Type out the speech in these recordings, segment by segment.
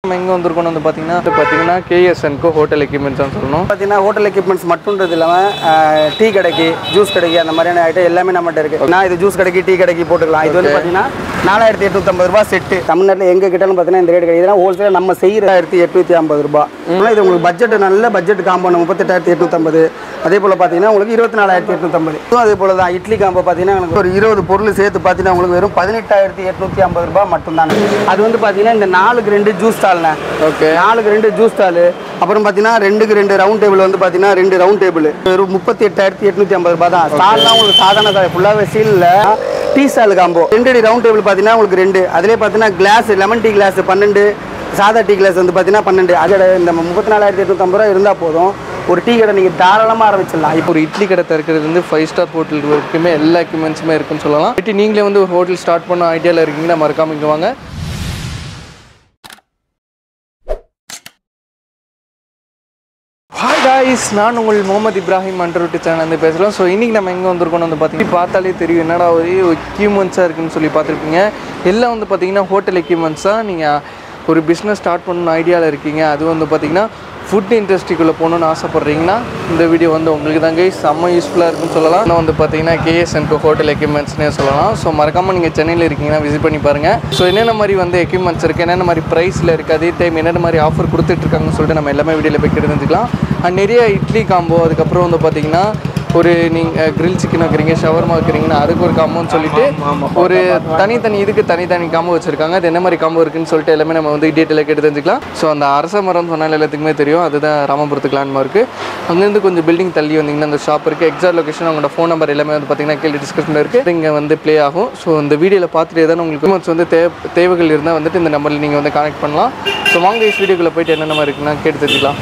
நம்ம எங்கே வந்திருக்கோம்னு வந்து பார்த்தீங்கன்னா இது பார்த்தீங்கன்னா கேஎஸ்என்கோ ஹோட்டல் எக்யூப்மெண்ட்ஸ் தான் சொல்லணும் பார்த்தீங்கன்னா ஹோட்டல் எக்யூப்மெண்ட்ஸ் மட்டும்ன்றது இல்லாமல் டீ கடைக்கு ஜூஸ் கடைக்கு அந்த மாதிரியான ஐட்டம் எல்லாமே நம்மகிட்ட இருக்கு நான் இது ஜூஸ் கடைக்கு டீ கடைக்கு போட்டுக்கலாம் இது வந்து பார்த்தீங்கன்னா நாலாயிரத்தி எட்நூத்தம்பது ரூபா செட்டு தமிழ்நாட்டில் எங்க கிட்டாலும் பார்த்தீங்கன்னா இந்த ரேட் கிடையாது இதெல்லாம் ஹோல்சேலாக நம்ம செய்யறாயிரத்தி எட்நூத்தி ஐம்பது ரூபாய் ஆனால் இது உங்களுக்கு பட்ஜெட் நல்ல பட்ஜெட் காம்போ முப்பத்தெட்டாயிரத்தி எட்நூத்தம்பது அதே போல் பார்த்தீங்கன்னா உங்களுக்கு இருபத்தி நாலாயிரத்தி எட்நூத்தம்பது இதுவும் அதே போல தான் இட்லி காம்போ பார்த்தீங்கன்னா உங்களுக்கு ஒரு இருபது பொருள் சேர்த்து பார்த்தீங்கன்னா உங்களுக்கு வெறும் பதினெட்டாயிரத்தி எட்நூத்தி ஐம்பது ரூபாய் மட்டும்தான் அது வந்து பார்த்தீங்கன்னா இந்த நாலுக்கு ரெண்டு ஜூஸ் ஸ்டால்ண்ணே ஓகே நாலுக்கு ரெண்டு ஜூஸ் ஸ்டாலு அப்புறம் பார்த்தீங்கன்னா ரெண்டுக்கு ரெண்டு ரவுண்ட் டேபிள் வந்து பார்த்தீங்கன்னா ரெண்டு ரவுண்ட் டேபிள் வெறும் முப்பத்தி எட்டாயிரத்தி எட்நூத்தி ஐம்பது ரூபாய் தான் ஸ்டால்லாம் உங்களுக்கு சாதாரண ஸ்டால் ஃபுல்லாகவே ஸ்டீலில் டீ ஸ்டால் காம்போ ரெண்டு அடி ரவுண்ட் டேபிள் பார்த்தீங்கன்னா உங்களுக்கு ரெண்டு அதிலே பார்த்தீங்கன்னா கிளாஸ் லெமன் டீ கிளாஸ் பன்னெண்டு சாதா டீ கிளாஸ் வந்து பார்த்தீங்கன்னா பன்னெண்டு அதோட இந்த முப்பத்தி நாலாயிரத்தி எட்நூத்தம்பது ரூபா இருந்தால் போதும் ஒரு டீ கடை நீங்கள் தாராளமாக ஆரம்பிச்சிடலாம் இப்போ இப்போ ஒரு இட்லி கடை திறக்கிறது வந்து ஃபைவ் ஸ்டார் ஹோட்டல் வரைக்குமே எல்லா எக்யூப்மெண்ட்ஸுமே இருக்குன்னு சொல்லலாம் இப்படி நீங்களே வந்து ஒரு ஹோட்டல் ஸ்டார்ட் பண்ண ஐடியாவில் இருக்கீங்கன்னா மறக்காம இங்கே வாங்க ஹாய் காய்ஸ் நான் உங்கள் முகமது இப்ராஹிம் அண்டர்விட்டு சேனல் வந்து பேசுகிறோம் ஸோ இன்றைக்கி நம்ம எங்கே வந்திருக்கோம்னு வந்து பார்த்தீங்கன்னா பார்த்தாலே தெரியும் என்னடா ஒரே எக்யூப்மெண்ட்ஸாக இருக்குன்னு சொல்லி பார்த்துருப்பீங்க எல்லாம் வந்து பார்த்தீங்கன்னா ஹோட்டல் எக்யூப்மெண்ட்ஸாக நீங்கள் ஒரு பிஸ்னஸ் ஸ்டார்ட் பண்ணணும் ஐடியாவில் இருக்கீங்க அது வந்து பார்த்தீங்கன்னா ஃபுட் இண்டஸ்ட்ரிக்குள்ளே போகணுன்னு ஆசைப்பட்றீங்கன்னா இந்த வீடியோ வந்து உங்களுக்கு தான் கைஸ் செம்ம யூஸ்ஃபுல்லாக இருக்குன்னு சொல்லலாம் இன்னும் வந்து பார்த்தீங்கன்னா கேஎஸ்என்கோ ஹோட்டல் எக்யூப்மெண்ட்ஸ்னே சொல்லலாம் ஸோ மறக்காமல் நீங்கள் சென்னையில் இருக்கீங்கன்னா விசிட் பண்ணி பாருங்கள் ஸோ என்னென்ன மாதிரி வந்து எக்யூப்மெண்ட்ஸ் இருக்குது என்னென்ன மாதிரி ப்ரைஸில் இருக்குது அதே டைம் என்னென்ன மாதிரி ஆஃபர் கொடுத்துட்ருக்காங்கன்னு சொல்லிட்டு நம்ம எல்லாமே வீடியோவில் போய் கேட்டு தெரிஞ்சுக்கலாம் அண்ட் நிறைய இட்லி காம்போ அதுக்கப்புறம் வந்து பார்த்தீங்கன்னா ஒரு நீங்கள் கிரில் சிக்கன் வைக்கிறீங்க ஷவர்மா வைக்கிறீங்கன்னா அதுக்கு ஒரு காம்போன்னு சொல்லிட்டு ஒரு தனித்தனி இதுக்கு தனித்தனி காம்போ வச்சிருக்காங்க அது என்ன மாதிரி காம்போ இருக்குன்னு சொல்லிட்டு எல்லாமே நம்ம வந்து டீட்டெயிலாக கேட்டு தெரிஞ்சுக்கலாம் ஸோ அந்த அரச மரம் சொன்னால எல்லாத்துக்குமே தெரியும் அதுதான் ராமபுரத்துக்கு லேண்ட்மார்க்கு அங்கேருந்து கொஞ்சம் பில்டிங் தள்ளி வந்தீங்கன்னா அந்த ஷாப் இருக்குது எக்ஸாக்ட் லொகேஷன் அவங்களோட ஃபோன் நம்பர் எல்லாமே வந்து பார்த்தீங்கன்னா கீழே டிஸ்கிரிப்ஷனில் இருக்குது இங்கே வந்து ப்ளே ஆகும் ஸோ இந்த வீடியோவில் பார்த்துட்டு ஏதாவது உங்களுக்கு documents வந்து தேவை தேவைகள் இருந்தால் வந்துட்டு இந்த நம்பரில் நீங்கள் வந்து கனெக்ட் பண்ணலாம் ஸோ வாங்க இஸ் வீடியோக்குள்ளே போயிட்டு என்னென்ன மாதிரி இருக்குன்னா கேட்டு தெரிஞ்சுக்கலாம்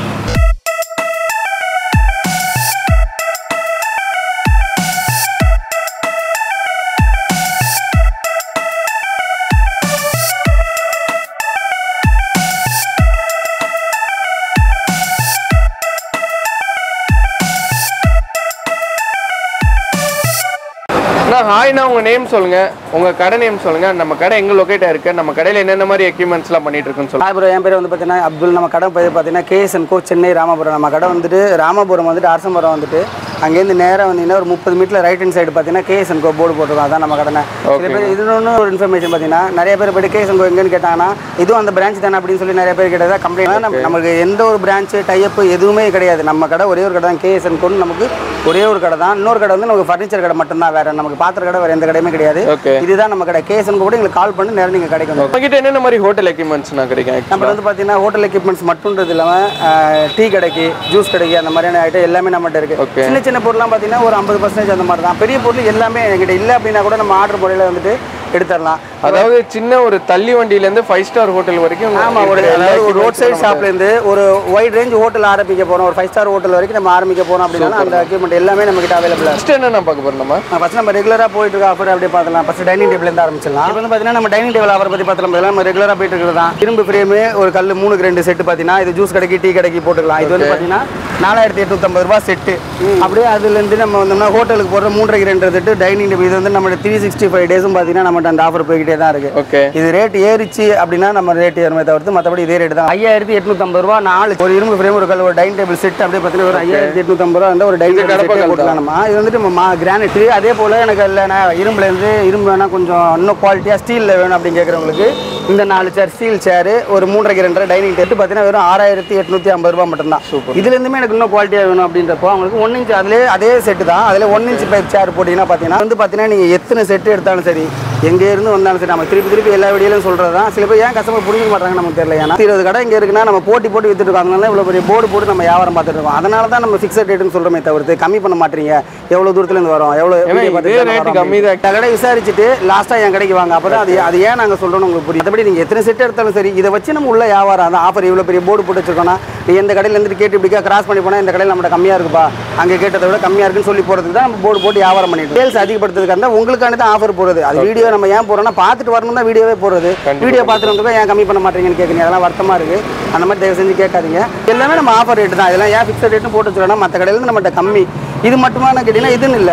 அண்ணா ஹாய்ண்ணா உங்கள் நேம் சொல்லுங்கள் உங்கள் கடை நேம் சொல்லுங்கள் நம்ம கடை எங்கே லொக்கேட்டாக இருக்குது நம்ம கடையில் என்னென்ன மாதிரி எக்யூப்மெண்ட்ஸ்லாம் பண்ணிட்டு இருக்குன்னு சொல்லுங்கள் ஹாய் ப்ரோ என் பேர் வந்து பார்த்தீங்கன்னா அப்துல் நம்ம கடை பேர் பார்த்தீங்கன்னா கேஎஸ்என் கோ சென்னை ராமபுரம் நம்ம கடை வந்துட்டு ராமபுரம் வந்துட்டு அரசமரம் வந்துட்டு அங்கேருந்து நேராக வந்தீங்கன்னா ஒரு முப்பது மீட்டர் ரைட் ஹேண்ட் சைடு பார்த்தீங்கன்னா கேஎஸ்என் கோ போர்டு போட்டிருக்கோம் அதான் நம்ம கடனை சில பேர் இது ஒன்று ஒரு இன்ஃபர்மேஷன் பார்த்தீங்கன்னா நிறைய பேர் போய்ட்டு கேஎஸ்என் கோ எங்கன்னு கேட்டாங்கன்னா இதுவும் அந்த பிரான்ச் தானே அப்படின்னு சொல்லி நிறைய பேர் கேட்டதா கம்ப்ளைண்ட் நம்ம நமக்கு எந்த ஒரு பிரான்ச்சு டைப் எதுவுமே கிடையாது நம்ம கடை ஒரே ஒரு கடை தான் கேஎஸ்என் கோன்னு நமக்கு ஒரே ஒரு கடை தான் இன்னொரு கடை வந்து நமக்கு ஃபர்னிச்சர் கடை மட்டும்தான் வேற நமக்கு பாத்திர கடை வேற எந்த கடையுமே கிடையாது ஓகே இதுதான் நம்ம கடை கேஎஸ்என் கூட எங்களுக்கு கால் பண்ணி நேரம் நீங்கள் கடைக்கு வந்து உங்ககிட்ட என்னென்ன மாதிரி ஹோட்டல் எக்யூப்மெண்ட்ஸ்லாம் கிடைக்கும் நம்ம வந்து பார்த்தீங்கன்னா ஹோட்டல் எக்யூப்மெண்ட்ஸ் மட்டும்ன்றது இல்லாமல் டீ கடைக்கு ஜூஸ் கடைக்கு அந்த மாதிரியான ஐட்டம் எல்லாமே நம்மகிட்ட இருக்கு Okay. சின்ன சின்ன பொருள்லாம் பார்த்தீங்கன்னா ஒரு ஐம்பது பர்சன்டேஜ் அந்த மாதிரி தான் பெரிய பொருள் எல்லாமே எங்கிட்ட இல்லை அப்படின்னா கூட நம்ம ஆர்டர் முறையில் வந்துட்டு எடுத்துடலாம் அதாவது சின்ன ஒரு தள்ளி வண்டியிலேருந்து ஃபைவ் ஸ்டார் ஹோட்டல் வரைக்கும் ஆமா ஒரு இருக்கிற எல்லா அதாவது ஒரு ரோட் சைடு equipments ஷாப்ல இருந்து ஒரு வைட் ரேஞ்ச் ஹோட்டல் ஆரம்பிக்க போறோம் ஒரு ஃபைவ் ஸ்டார் ஹோட்டல் வரைக்கும் நம்ம ஆரம்பிக்க போறோம் அப்படின்னா அந்த எக்யூப்மெண்ட் எல்லாமே நம்ம கிட்ட அவைலபிளா ஃபஸ்ட்டு என்ன பார்க்க போகிறோம் நம்ம ஃபர்ஸ்ட் நம்ம ரெகுலரா போயிட்டு இருக்க ஆஃபர் அப்படியே பார்க்கலாம் ஃபர்ஸ்ட் டைனிங் டேபிள் இருந்து ஆரம்பிச்சிடலாம் இப்போ வந்து பார்த்தீங்கன்னா நம்ம டைனிங் டேபிள் ஆஃபர் பத்தி பார்த்தலாம் பதிலா நம்ம ரெகுலரா போயிட்டு இருக்கிறது தான் இரும்பு ஃப்ரேம் ஒரு கல் மூணுக்கு ரெண்டு செட்டு பார்த்தீங்கன்னா இது ஜூஸ் கடைக்கு டீ கடைக்கு போட்டுக்கலாம் இது வந்து பார்த்தீங்கன்னா நாலாயிரத்தி எட்நூத்தம்பது ரூபாய் செட்டு அப்படியே அதுல இருந்து நம்ம வந்தோம்னா ஹோட்டலுக்கு போடுற மூன்றரைக்கு ரெண்டு செட்டு டைனிங் டேபிள் இது வந்து நம்ம த்ரீ சிக்ஸ்டி ஃபைவ் டேஸும் பார்த்தீங்கன்னா நம்மகிட்ட அந்த ஆஃபர் போய்கிட்டே தான் இருக்கு ஓகே இது ரேட் ஏறிச்சு அப்படின்னா நம்ம ரேட் ஏறுமே தவிர்த்து மற்றபடி இதே ரேட் தான் ஐயாயிரத்தி எட்நூத்தம்பது ரூபா நாலு ஒரு இரும்பு ஃப்ரேம் ஒரு கல் ஒரு டைனிங் டேபிள் செட் அப்படியே பார்த்தீங்கன்னா ஒரு ஐயாயிரத்தி எட்நூத்தம்பது ரூபா இருந்தால் ஒரு டைனிங் டேபிள் கடப்பை செட்டே கல் போட்டுக்கலாம் நம்ம இது வந்துட்டு நம்ம கிரானைட் அதே போல் எனக்கு இல்லைண்ணா இரும்புல இருந்து இரும்பு வேணா கொஞ்சம் இன்னும் குவாலிட்டியாக ஸ்டீலில் வேணும் அப்படின்னு கேட்குறவங்களுக்கு இந்த நாலு சேர் ஸ்டீல் சேர் ஒரு மூன்றரைக்கு ரெண்டரை டைனிங் டேபிள் பார்த்தீங்கன்னா வெறும் ஆறாயிரத்தி எட்நூத்தி ஐம்பது ரூபா மட்டும்தான் இதுல இருந்துமே எனக்கு இன்னும் குவாலிட்டியாக வேணும் அப்படின்றப்போ அவங்களுக்கு ஒன் இன்ச் அதிலே அதே செட்டு தான் அதில் ஒன் இன்ச் பைப் சேர் போட்டிங்கன்னா பார்த்தீங்கன்னா வந்து பார்த்தீங்கன்னா நீங்கள் எத்தனை செட்டு எடுத்தாலும் சரி எங்கே இருந்து வந்தாலும் சரி நம்ம திருப்பி திருப்பி எல்லா வீடியோலையும் சொல்கிறது தான் சில பேர் ஏன் கஸ்டமர் புரிஞ்சுக்க மாட்டாங்க நமக்கு தெரியல ஏன்னா இருபது கடை இங்கே இருக்குன்னா நம்ம போட்டி போட்டு வித்துட்டு இருக்காங்க இவ்வளோ பெரிய போர்டு போட்டு நம்ம வியாபாரம் பார்த்துட்டு இருக்கோம் அதனால தான் நம்ம ஃபிக்ஸட் ரேட்டுன்னு சொல்கிறோமே தவிர்த்து கம்மி பண்ண மாட்டீங்க எவ்வளோ தூரத்துலேருந்து வரோம் எவ்வளோ ஏன்னா video இதே பார்த்துட்டு தானே rate வரோம் கம்மி தான். இந்த கடை விசாரிச்சுட்டு லாஸ்ட்டாக என் கடைக்கு வாங்க அப்போ தான் அது அது ஏன் நாங்கள் சொல்கிறோம் உங்களுக்கு புரியும் மற்றபடி நீங்கள் எத்தனை செட் எடுத்தாலும் சரி இதை வச்சு நம்ம உள்ள வியாபாரம் அந்த ஆஃபர் இவ்வளோ பெரிய போர்டு போட்டு வச்சிருக்கோம்னா நீ எந்த கடையில் இருந்துட்டு கேட்டு இப்படிக்கா கிராஸ் பண்ணி போனால் இந்த கடையில் நம்மகிட்ட கம்மியாக இருக்குப்பா அங்கே கேட்டதை விட கம்மியாக இருக்குன்னு சொல்லி போகிறதுக்கு தான் நம்ம போர்டு போட்டு வியாபாரம் பண்ணிட்டு சேல்ஸ் அதிகப்படுத்துறதுக்கு இருந்தால் உங்களுக்கான தான் ஆஃபர் போடுறது அது வீடியோ நம்ம ஏன் போகிறோம்னா பார்த்துட்டு வரணும் தான் வீடியோவே போடுறது கண்டிப்பா. வீடியோ பார்த்துட்டு வந்து ஏன் கம்மி பண்ண மாட்டீங்கன்னு கேட்குறீங்க அதெல்லாம் வருத்தமாக இருக்குது அந்த மாதிரி தயவு செஞ்சு கேட்காதீங்க எல்லாமே நம்ம ஆஃபர் ரேட்டு தான் இதெல்லாம் ஏன் ஃபிக்ஸட் ரேட்னு போட்டு வச்சுருக்கோம்னா மற்ற கடையில இருந்து நம்மகிட்ட கம்மி இது மட்டுமான கேட்டிங்கன்னா இதுன்னு இல்லை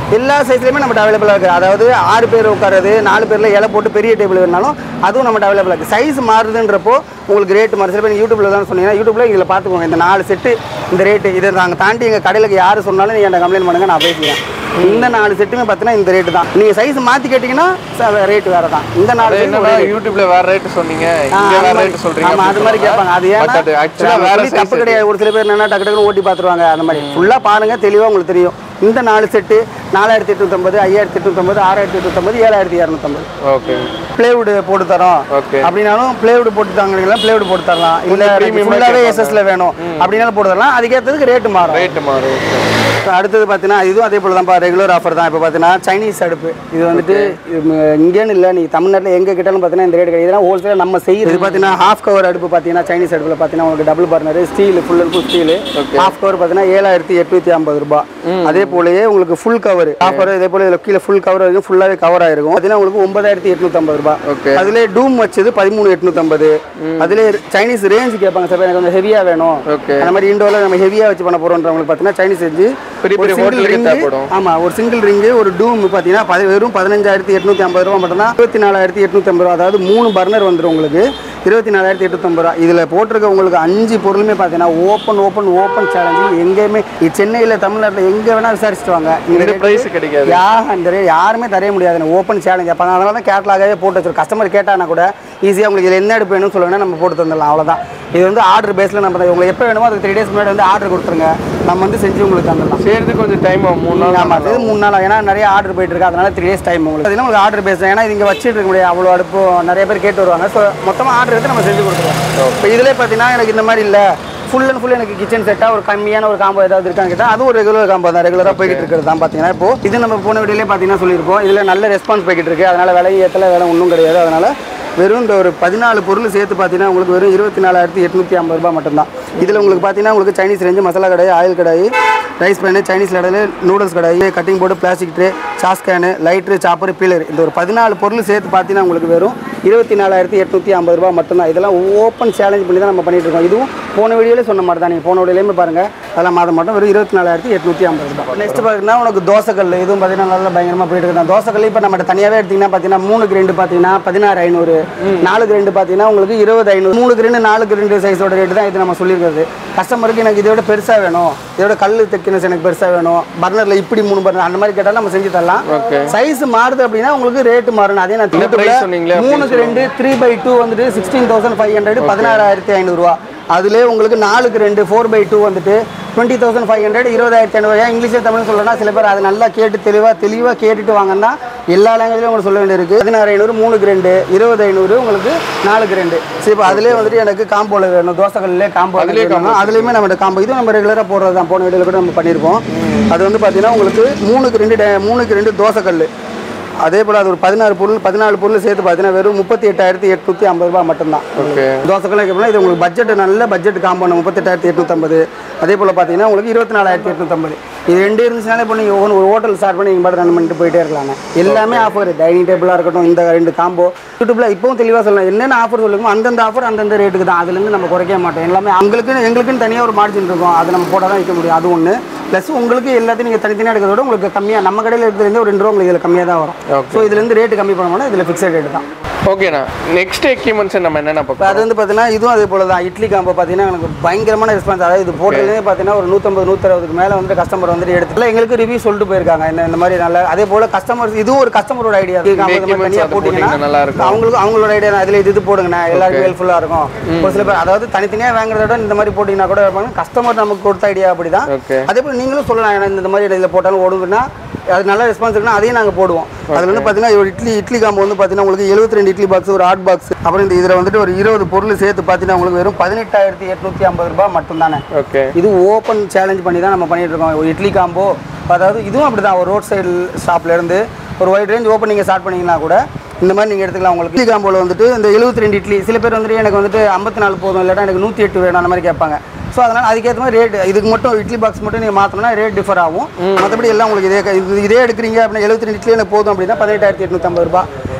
எல்லா சைஸ்லையுமே நம்மகிட்ட அவைலபிளாக இருக்குது அதாவது ஆறு பேர் உட்காருது நாலு பேரில் இலை போட்டு பெரிய டேபிள் வேணாலும் அதுவும் நம்மகிட்ட அவைலபிளாக இருக்குது சைஸ் மாறுதுன்றப்போ உங்களுக்கு ரேட்டு மாறு சில பேர் யூடியூப்பில் தான் சொன்னீங்கன்னா யூடியூப்பில் இதில் பார்த்துக்கோங்க இந்த நாலு செட்டு இந்த ரேட்டு இதை நாங்கள் தாண்டி எங்கள் கடையில் யார் சொன்னாலும் நீங்கள் என்கிட்ட கம்ப்ளைண்ட் பண்ணுங்க நான் பேசிக்கிறேன் இந்த நாலு செட்டுமே பார்த்தீங்கன்னா இந்த ரேட்டு தான் நீங்கள் சைஸ் மாற்றி கேட்டிங்கன்னா ரேட்டு வேறு தான் இந்த நாலு அது size என்னன்னா யூடியூப்ல வேற ரேட் சொன்னீங்க ஆ, இங்க அது வேற மாதிரி- ரேட் சொல்றீங்க ஆமா, அது மாதிரி கேட்பாங்க அது ஏன்னா பட் அது ஆக்சுவலா அது வேற சொல்லி தப்பு சைஸ் கிடையாது ஒரு சில பேர் என்ன டக்கு டக்குனு ஓட்டி பார்த்துருவாங்க அந்த மாதிரி ஃபுல்லாக பாருங்க தெளிவாக உங்களுக்கு தெரியும் இந்த நாலு செட்டு நாலாயிரத்தி எட்நூத்தம்பது ஐயாயிரத்தி எட்நூத்தம்பது ஆறாயிரத்தி எட்நூத்தம்பது ஏழாயிரத்தி இரநூத்தம்பது ஓகே பிளேவுட் போட்டு தரோம் ஓகே அப்படின்னாலும் பிளேவுட் போட்டு தாங்கன்னா பிளேவுட் போட்டு தரலாம் இல்லை premium ஆ ஃபுல்லாகவே கேட்பாங்க. எஸ்எஸ்ல வேணும் அப்படின்னாலும் போட்டு தரலாம் அதுக்கேற்றதுக்கு ரேட்டு மாறும் ரேட் மாறும் இப்ப அடுத்தது பார்த்தீங்கன்னா இதுவும் அதே போல தான் ரெகுலர் ஆஃபர் தான் இப்போ பார்த்தீங்கன்னா சைனீஸ் அடுப்பு இது வந்துட்டு இது ம- இங்கேன்னு இல்லை நீ தமிழ்நாட்டில் எங்கே கிட்டாலும் பார்த்தீங்கன்னா இந்த ரேட் கிடையாது இதெல்லாம் ஹோல்சேலாக நம்ம செய்யுது இது பார்த்தீங்கன்னா ஹாஃப் கவர் அடுப்பு பார்த்தீங்கன்னா சைனீஸ் அடுப்பில் பார்த்தீங்கன்னா உங்களுக்கு double burner steel full and full steel half cover பார்த்தீங்கன்னா ஏழாயிரத்தி எட்நூத்தி ஐம்பது ரூபாய் அதே போலயே உங்களுக்கு ஃபுல் கவர் ஹாஃப் கவர் இதே போல இதில் கீழே ஃபுல் கவர் வரைக்கும் ஃபுல்லாகவே கவர் ஆயிருக்கும் பார்த்தீங்கன்னா உங்களுக்கு ஒன்பதாயிரத்தி எட்நூத்தம்பது ரூபாய் ஓகே அதுல டூம் வச்சது பதிமூணு எட்நூத்தம்பது அதுல சைனீஸ் ரேஞ்ச் கேட்பாங்க சார் எனக்கு கொஞ்சம் ஹெவியா வேணும் ஓகே அந்த மாதிரி இண்டோல நம்ம ஹெவியா வச்சு பண்ண போறோம்ன்றவங்களுக்கு பார்த்தீங்கன்னா சைனீஸ் செஞ்சு பெரிய பெரிய ஹோட்டலுக்கு தேவைப்படும் ஆமா ஒரு சிங்கிள் ரிங்கு ஒரு டூம் பார்த்தீங்கன்னா பதி- வெறும் பதினஞ்சாயிரத்தி எட்நூத்தி ஐம்பது ரூபா மட்டும்தான் இருபத்தி நாலாயிரத்தி எட்நூத்தி ஐம்பது ரூபா அதாவது மூணு பர்னர் வந்துடும் உங்களுக்கு இருபத்தி நாலாயிரத்தி எட்நூத்தம்பது ரூபா இதுல போட்டிருக்க உங்களுக்கு அஞ்சு பொருளுமே பார்த்தீங்கன்னா ஓப்பன் ஓப்பன் ஓப்பன் சேலஞ்சு எங்கேயுமே இ- சென்னையில தமிழ்நாட்டில் எங்க வேணா விசாரிச்சுட்டு வாங்க இந்த rate பிரைஸ் கிடைக்காது யா அந்த rate யாருமே தரைய முடியாது ஓப்பன் சேலஞ்ச் அப்போ அதனால தான் கேட்லாகவே போட்டு வச்சிருக்கோம் கஸ்டமர் கேட்டானா கூட ஈஸியாக உங்களுக்கு இதில் என்ன அடுப்பு வேணும்னு சொல்லுங்கன்னா நம்ம போட்டு தந்துடலாம் அவ்வளோதான் இது வந்து ஆர்டர் பேஸில் நம்ம தான் உங்களுக்கு எப்போ வேணுமோ அதுக்கு த்ரீ டேஸ் முன்னாடி வந்து ஆர்டர் கொடுத்துருங்க நம்ம வந்து செஞ்சு உங்களுக்கு தந்துடலாம் செய்யறதுக்கு கொஞ்சம் டைம் ஆகும் மூணு நாள் ஆமாம் இது மூணு நாள் ஏன்னா நிறைய ஆர்டர் போயிட்டு இருக்கு அதனால த்ரீ டேஸ் டைம் உங்களுக்கு பார்த்தீங்கன்னா உங்களுக்கு ஆர்டர் பேஸ் ஏன்னா இது இங்கே வச்சுட்டு இருக்க முடியாது அவ்வளோ அடுப்பு நிறைய பேர் கேட்டு வருவாங்க ஸோ மொத்தமாக ஆர்டர் எடுத்து நம்ம செஞ்சு கொடுத்துருவோம் இப்போ இதிலே பார்த்தீங்கன்னா எனக்கு இந்த மாதிரி இல்லை ஃபுல் அண்ட் ஃபுல் எனக்கு கிச்சன் செட்டாக ஒரு கம்மியான ஒரு காம்போ ஏதாவது இருக்கான்னு கேட்டால் அதுவும் ஒரு ரெகுலர் காம்போ தான் ரெகுலராக போய்கிட்டு இருக்கிறது தான் பார்த்தீங்கன்னா இப்போ இது நம்ம போன வீடியோலே பார்த்தீங்கன்னா சொல்லியிருப்போம் இதில் நல்ல ரெஸ்பான்ஸ் போய்கிட்டு இருக்கு அதனால விலை ஏற்றல வேலை ஒன்றும் கிடையாது அதனால வெறும் இந்த ஒரு பதினாலு பொருள் சேர்த்து பார்த்தீங்கன்னா உங்களுக்கு வெறும் இருபத்தி நாலாயிரத்தி எட்நூற்றி ஐம்பது ரூபாய் மட்டும்தான் இதில் உங்களுக்கு பார்த்தீங்கன்னா உங்களுக்கு Chinese range masala kadai oil kadai rice pan Chinese கடையில் noodles kadai cutting board plastic tray sauce can lighter chopper peeler இந்த ஒரு பதினாலு பொருள் சேர்த்து பார்த்தீங்கன்னா உங்களுக்கு வெறும் இருபத்தி நாலாயிரத்தி எட்நூற்றி ஐம்பது ரூபாய் மட்டும்தான் இதெல்லாம் ஓப்பன் சேலஞ்ச் பண்ணி தான் நம்ம பண்ணிட்டு இருக்கோம் இதுவும் போன வீடியோலே சொன்ன மாதிரி தான் நீங்கள் போன வீடியோலையுமே பாருங்கள் அதெல்லாம் மாதம் மட்டும் வெறும் இருபத்தி நாலாயிரத்தி எட்நூற்றி ஐம்பது ரூபாய் நெக்ஸ்ட் பார்த்தீங்கன்னா உனக்கு தோசைக்கல் இதுவும் பார்த்தீங்கன்னா நல்லா பயங்கரமாக போயிட்டு இருக்கு தோசைக்கல் இப்போ நம்ம தனியாகவே எடுத்தீங்கன்னா பார்த்தீங்கன்னா மூணுக்கு ரெண்டு பார்த்தீங்கன்னா பதினாறு ஐநூறு நாலுக்கு ரெண்டு பார்த்தீங்கன்னா உங்களுக்கு இருபது ஐநூறு மூணுக்கு ரெண்டு நாலுக்கு ரெண்டு சைஸோட ரேட்டு தான் இது நம்ம சொல்லியிருக்கிறது கஸ்டமருக்கு எனக்கு இதோட பெருசாக வேணும் இதோட கல் தெக்கினஸ் எனக்கு பெருசாக வேணும் பர்னரில் இப்படி மூணு பர்னர் அந்த மாதிரி கேட்டாலும் நம்ம செஞ்சு தரலாம் Okay. சைஸ் மாறுது அப்படின்னா உங்களுக்கு ரேட்டு மாறணும் அதே நான் என்ன price சொன்னீங்களே திருப்பூர்ல மூணுக்கு ரெண்டு த்ரீ பை டூ வந்துட்டு சிக்ஸ்டீன் தௌசண்ட் ஃபைவ் ஹண்ட்ரட் பதினாறாயிரத்தி ஐநூறுரூவா அதுலேயே உங்களுக்கு நாலுக்கு ரெண்டு ஃபோர் பை டூ வந்துட்டு டுவெண்ட்டி தௌசண்ட் ஃபைவ் ஹண்ட்ரட் இருபதாயிரத்தி ஐநூறு ஏன் இங்கிலீஷில் தமிழ் சொல்லணும்னா சில பேர் அதை நல்லா கேட்டு தெளிவாக தெளிவாக கேட்டுட்டு வாங்கன்னா எல்லா லாங்குவேஜ்லையும் உங்களுக்கு சொல்ல வேண்டியிருக்கு பதினாறு ஐநூறு மூணுக்கு ரெண்டு இருபது ஐநூறு உங்களுக்கு நாலுக்கு ரெண்டு சரி இப்போ அதுலேயே வந்துட்டு எனக்கு காம்போல வேணும் தோசைகள்லேயே காம்போ அதுலயே அதுலேயே அதுலேயுமே நம்ம காம்போ இதுவும் நம்ம ரெகுலராக போடுறது தான் போன வீடியோவில் கூட நம்ம பண்ணியிருப்போம் அது வந்து பார்த்தீங்கன்னா உங்களுக்கு மூணுக்கு ரெண்டு டே- மூணுக்கு ரெண்டு தோசைக்கல் அதே போல் அது ஒரு பதினாறு பொருள் பதினாலு பொருள் சேர்த்து பார்த்தீங்கன்னா வெறும் முப்பத்தி எட்டாயிரத்தி எட்நூற்றி ஐம்பது ரூபாய் மட்டும்தான் ஓகே தோசைக்கெல்லாம் கேட்போம்னா இது உங்களுக்கு பட்ஜெட் நல்ல பட்ஜெட் காம்பவுண்ட் முப்பத்தெட்டாயிரத்தி எட்நூற்றம்பது அதே போல் பார்த்தீங்கன்னா உங்களுக்கு இருபத்தி நாலாயிரத்தி எட்நூற்றம்பது இது ரெண்டு இருந்துச்சுனாலே இப்போ நீங்கள் ஒவ்வொரு ஒரு ஹோட்டல் ஸ்டார்ட் பண்ணி நீங்கள் பாட்டு ரன் பண்ணிட்டு போயிட்டே இருக்கலாங்க எல்லாமே ஆஃபர் டைனிங் டேபிளாக இருக்கட்டும் இந்த ரெண்டு காம்போ யூடியூப்பில் இப்பவும் தெளிவாக சொல்லலாம் என்னென்ன ஆஃபர் சொல்லுமோ அந்தந்த ஆஃபர் அந்தந்த ரேட்டுக்கு தான் அதுலேருந்து நம்ம குறைக்க மாட்டோம் எல்லாமே அவங்களுக்குன்னு எங்களுக்குன்னு தனியாக ஒரு மார்ஜின் இருக்கும் அதை நம்ம போட்டால் தான் விற்க முடியும் அது ஒன்று ப்ளஸ் உங்களுக்கு எல்லாத்தையும் நீங்கள் தனித்தனியாக எடுக்கிறத விட உங்களுக்கு கம்மியாக நம்ம கடையில் இருக்கிறது ஒரு ரெண்டு ரூபா உங்களுக்கு இதில் கம்மியாக தான் வரும் Okay. ஸோ இதுலேருந்து ரேட்டு கம்மி பண்ண மாட்டோம் இதில் ஃபிக்ஸட் ரேட்டு தான் ஓகேண்ணா நெக்ஸ்ட் எக்யூப்மெண்ட்ஸ் நம்ம என்னென்ன இப்போ பார்ப்போம் அது வந்து பார்த்தீங்கன்னா இதுவும் அதே போல தான் இட்லி காம்போ பார்த்தீங்கன்னா எனக்கு பயங்கரமான ரெஸ்பான்ஸ் அதாவது இது போட்டதுலேயே பார்த்தீங்கன்னா ஒரு நூற்றம்பது நூற்றறுபதுக்கு மேலே வந்து கஸ்டமர் வந்துட்டு எடுத்துல எங்களுக்கு ரிவ்யூ சொல்லிட்டு போயிருக்காங்க இந்த இந்த மாதிரி நல்ல அதே போல கஸ்டமர்ஸ் இதுவும் ஒரு கஸ்டமரோட ஐடியா equipments தனியாக அது போட்டிங்கன்னா போட்டீங்கன்னா நல்லா இருக்கும். அவங்களுக்கு அவங்களோட ஐடியா தான் அதில் இது இது போடுங்கண்ணா எல்லாருக்கும் ஹெல்ப்ஃபுல்லாக இருக்கும் ஒரு சில பேர் அதாவது தனித்தனியாக வாங்குறத விட இந்த மாதிரி போட்டிங்கன்னா கூட இருப்பாங்க கஸ்டமர் நமக்கு கொடுத்த ஐடியா அப்படி தான் ஓகே அதே போல் நீங்களும் சொல்லலாம் ஏன்னா இந்த மாதிரி இதில் போட்டாலும் ஓடுங்கன்னா அது நல்ல ரெஸ்பான்ஸ் இருக்குன்னா அதையும் நாங்கள் போடுவோம் அதில் வந்து பார்த்தீங்கன்னா ஒரு இட்லி இட்லி காம்போ வந்து பார்த்தீங்கன்னா உங்களுக்கு எழுபத்தி ரெண்டு இட்லி பாக்ஸ் ஒரு ஹாட் பாக்ஸ் அப்புறம் இந்த இதில் வந்துட்டு ஒரு இருபது பொருள் சேர்த்து பார்த்தீங்கன்னா உங்களுக்கு வெறும் பதினெட்டாயிரத்தி எட்நூற்றி ஐம்பது ரூபாய் மட்டும்தானே ஓகே இது ஓப்பன் சேலஞ்ச் பண்ணி தான் நம்ம பண்ணிட்டு இருக்கோம் ஒரு இட்லி காம்போ அதாவது இதுவும் அப்படி தான் ஒரு ரோட் சைடு ஷாப்லேருந்து ஒரு ஒயிட் ரேஞ்ச் ஓப்பன் நீங்கள் ஸ்டார்ட் பண்ணீங்கன்னா கூட இந்த மாதிரி நீங்கள் எடுத்துக்கலாம் உங்களுக்கு இட்லி காம்போவில் வந்துட்டு இந்த 72 ரெண்டு இட்லி சில பேர் வந்துட்டு எனக்கு வந்துட்டு ஐம்பத்தி நாலு போதும் இல்லாட்டா எனக்கு நூற்றி எட்டு வேணும் அந்த மாதிரி கேட்பாங்க ஸோ அதனால் அதுக்கேற்ற மாதிரி ரேட் இதுக்கு மட்டும் இட்லி பாக்ஸ் மட்டும் நீங்கள் மாற்றணும்னா ரேட் டிஃபர் ஆகும் மற்றபடி எல்லாம் உங்களுக்கு இதே க- இது இதே எடுக்கிறீங்க அப்படின்னா 72 ரெண்டு இட்லி எனக்கு போதும் அப்படின்னா பதினெட்டாயிரத்தி எட்நூற்றம்பது ரூபாய்